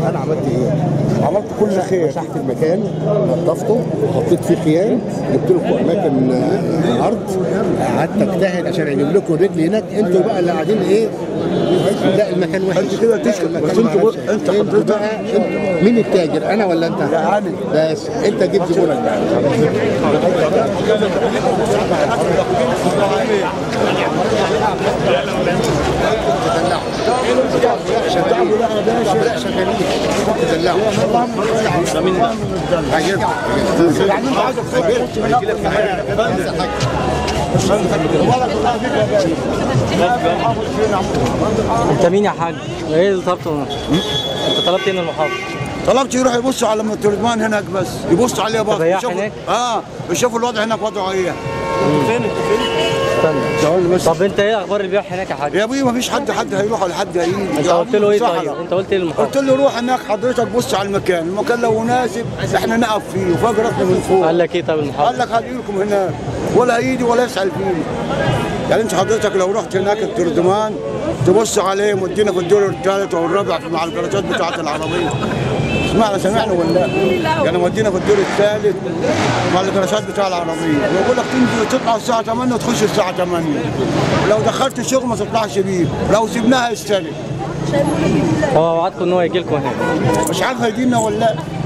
انا عملت ايه؟ عملت كل خير مسحت المكان نظفته حطيت فيه خيام جبت لكم اماكن آه، ارض قعدت اجتهد عشان اجيب لكم الرجل هناك انتوا بقى اللي قاعدين ايه؟ لا المكان وحش انت كده تشكر. لا، المكان بس انتوا وحش. بقى- انت انتوا حضرتك- بقى انتوا- مين التاجر انا ولا انت؟ لا، أنا. بس انت جيب زبونك بقى لا شغالين تدلعوا عجبك يعني انت عايزك انت مين يا حاج؟ ايه اللي طلبته؟ انت طلبت ايه من المحافظ؟ طلبت يروح يبصوا على الترجمان هناك بس يبصوا عليه بس بياع يشوفوا- هناك؟ اه يشوفوا الوضع هناك وضعه ايه استنى طب انت ايه اخبار البيع هناك يا حاج؟ يا ابوي ما فيش حد حد هيروح ولا حد هيجي انت قلت له ايه طيب؟ انت قلت ايه قلت للمحافظ؟ له روح هناك حضرتك بص على المكان المكان لو مناسب احنا نقف فيه وفوق راسنا من فوق قال لك ايه طيب المحافظ؟ قال لك هجي لكم هناك ولا هيجي ولا يسأل فيني يعني انت حضرتك لو رحت هناك الترجمان تبص عليه مدينا في الدور الثالث او الرابع مع الجراشات بتاعت العربيه سمعنا سمعنا ولا لا؟ يعني مودينا في الدور الثالث مع الجراشات بتاع العربيه يقول لك تنزل تطلع الساعه 8 وتخش الساعه 8 لو دخلت الشغل ما تطلعش بيه لو سيبناها يستلم هو وعدكم ان هو يجي لكم هنا مش عارف هيجينا ولا لا